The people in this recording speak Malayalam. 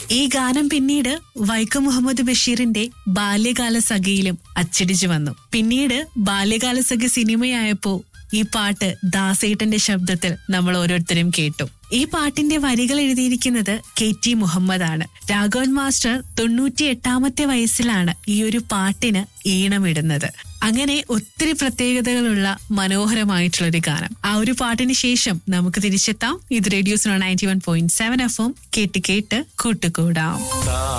ഈ ഗാനം പിന്നീട് വൈക്കം മുഹമ്മദ് ബഷീറിന്റെ ബാല്യകാല സഖിയിലും അച്ചടിച്ചു വന്നു പിന്നീട് ബാല്യകാല സഖി സിനിമയായപ്പോ ഈ പാട്ട് ദാസേട്ടന്റെ ശബ്ദത്തിൽ നമ്മൾ ഓരോരുത്തരും കേട്ടു ഈ പാട്ടിന്റെ വരികൾ എഴുതിയിരിക്കുന്നത് കെ ടി മുഹമ്മദ് ആണ് രാഘവൻ മാസ്റ്റർ തൊണ്ണൂറ്റി എട്ടാമത്തെ വയസ്സിലാണ് ഈ ഒരു പാട്ടിന് ഈണമിടുന്നത് അങ്ങനെ ഒത്തിരി പ്രത്യേകതകളുള്ള മനോഹരമായിട്ടുള്ള ഒരു ഗാനം ആ ഒരു പാട്ടിന് ശേഷം നമുക്ക് തിരിച്ചെത്താം ഇത് radio's ninety one point seven F M കേട്ട് കേട്ട് കൂട്ടുകൂടാം